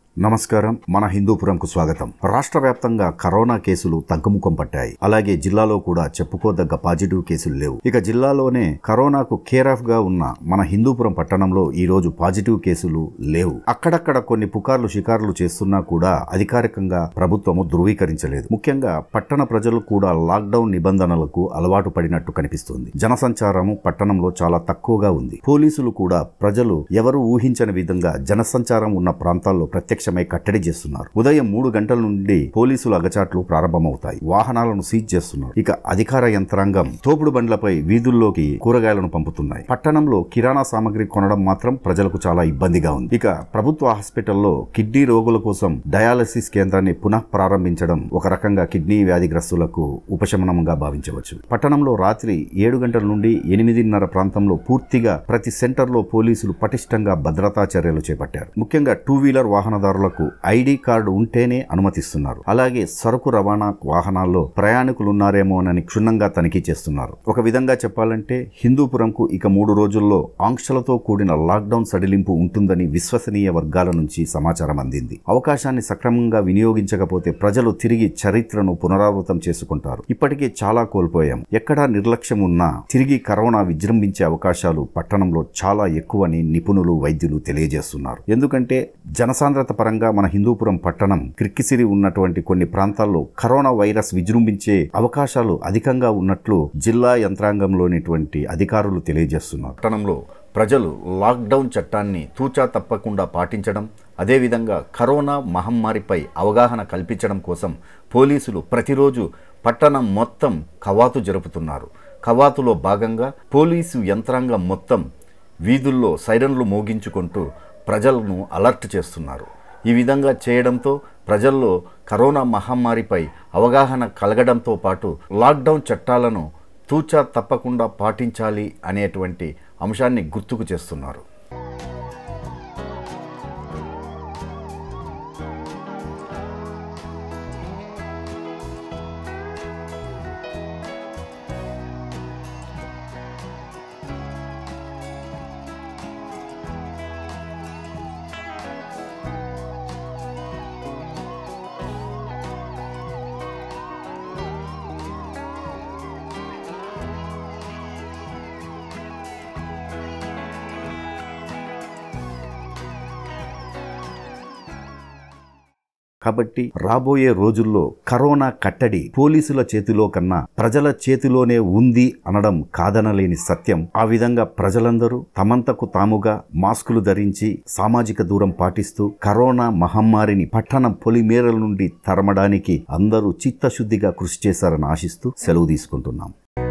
నమస్కారం మన హిందూపురంకు స్వాగతం రాష్ట్ర వ్యాప్తంగా కరోనా కేసులు తగ్గుముఖం పట్టాయి అలాగే జిల్లాలో కూడా చెప్పుకోదగ్గ పాజిటివ్ కేసులు లేవు ఇక జిల్లాలోనే కరోనాకు కేర్ ఆఫ్ గా ఉన్న మన హిందూపురం పట్టణంలో ఈ రోజు పాజిటివ్ కేసులు లేవు అక్కడక్కడ కొన్ని పుకార్లు షికార్లు చేస్తున్నా కూడా అధికారికంగా ప్రభుత్వము ధృవీకరించలేదు ముఖ్యంగా పట్టణ ప్రజలు కూడా లాక్డౌన్ నిబంధనలకు అలవాటు పడినట్టు కనిపిస్తుంది జనసంచారము పట్టణంలో చాలా తక్కువగా ఉంది పోలీసులు కూడా ప్రజలు ఎవరు ఊహించని విధంగా జనసంచారం ఉన్న ప్రాంతాల్లో ప్రత్యక్షమై కట్టడి చేస్తున్నారు ఉదయం మూడు గంటల నుండి పోలీసుల అగచాట్లు ప్రారంభమవుతాయి వాహనాలను సీజ్ చేస్తున్నారు ఇక అధికార యంత్రాంగం తోపుడు బండ్లపై వీధుల్లోకి కూరగాయలను పంపుతున్నాయి పట్టణంలో కిరాణా సామాగ్రి కొనడం మాత్రం ప్రజలకు చాలా ఇబ్బందిగా ఉంది ఇక ప్రభుత్వ హాస్పిటల్లో కిడ్నీ రోగుల కోసం డయాలసిస్ కేంద్రాన్ని పునః ప్రారంభించడం ఒక రకంగా కిడ్నీ వ్యాధిగ్రస్తులకు ఉపశమనంగా భావించవచ్చు పట్టణంలో రాత్రి ఏడు గంటల నుండి ఎనిమిదిన్నర ప్రాంతంలో పూర్తిగా ప్రతి సెంటర్లో పోలీసులు పటిష్టంగా భద్రతా చర్యలు చేపట్టారు ముఖ్యంగా టూ వీలర్ వాహనదారులకు ఐడి కార్డు ఉంటేనే అనుమతిస్తున్నారు అలాగే సరుకు రవాణా వాహనాల్లో ప్రయాణికులున్నారేమోనని క్షుణ్ణంగా తనిఖీ చేస్తున్నారు ఒక విధంగా చెప్పాలంటే హిందూపురంకు ఇక మూడు రోజుల్లో ఆంక్షలతో కూడిన లాక్డౌన్ సడిలింపు ఉంటుందని విశ్వసనీయ వర్గాల నుంచి సమాచారం అందింది అవకాశాన్ని సక్రమంగా వినియోగించకపోతే ప్రజలు తిరిగి చరిత్రను పునరావృతం చేసుకుంటారు ఇప్పటికే చాలా కోల్పోయాం ఎక్కడా నిర్లక్ష్యం ఉన్నా తిరిగి కరోనా విజృంభించే అవకాశాలు పట్టణంలో చాలా ఎక్కువని నిపుణులు వైద్యులు తెలియజేస్తున్నారు ఎందుకంటే జనసాంద్రత పరంగా మన హిందూపురం పట్టణం క్రిక్కిసిరి ఉన్నటువంటి కొన్ని ప్రాంతాల్లో కరోనా వైరస్ విజృంభించే అవకాశాలు అధికంగా ఉన్నట్లు జిల్లా యంత్రాంగంలోనిటువంటి అధికారులు తెలియజేస్తున్నారు పట్టణంలో ప్రజలు లాక్డౌన్ చట్టాన్ని తూచా తప్పకుండా పాటించడం అదేవిధంగా కరోనా మహమ్మారిపై అవగాహన కల్పించడం కోసం పోలీసులు ప్రతిరోజు పట్టణం మొత్తం కవాతు జరుపుతున్నారు కవాతులో భాగంగా పోలీసు యంత్రాంగం మొత్తం వీధుల్లో సైరన్లు మోగించుకుంటూ ప్రజలను అలర్ట్ చేస్తున్నారు ఈ విధంగా చేయడంతో ప్రజల్లో కరోనా మహమ్మారిపై అవగాహన కలగడంతో పాటు లాక్డౌన్ చట్టాలను తూచా తప్పకుండా పాటించాలి అనేటువంటి అంశాన్ని గుర్తుకు చేస్తున్నారు కాబట్టి రాబోయే రోజుల్లో కరోనా కట్టడి పోలీసుల చేతిలో కన్నా ప్రజల చేతిలోనే ఉంది అనడం కాదనలేని సత్యం ఆ విధంగా ప్రజలందరూ తమంతకు తాముగా మాస్కులు ధరించి సామాజిక దూరం పాటిస్తూ కరోనా మహమ్మారిని పట్టణం పొలిమేరల నుండి తరమడానికి అందరూ చిత్తశుద్ధిగా కృషి చేశారని ఆశిస్తూ సెలవు తీసుకుంటున్నాం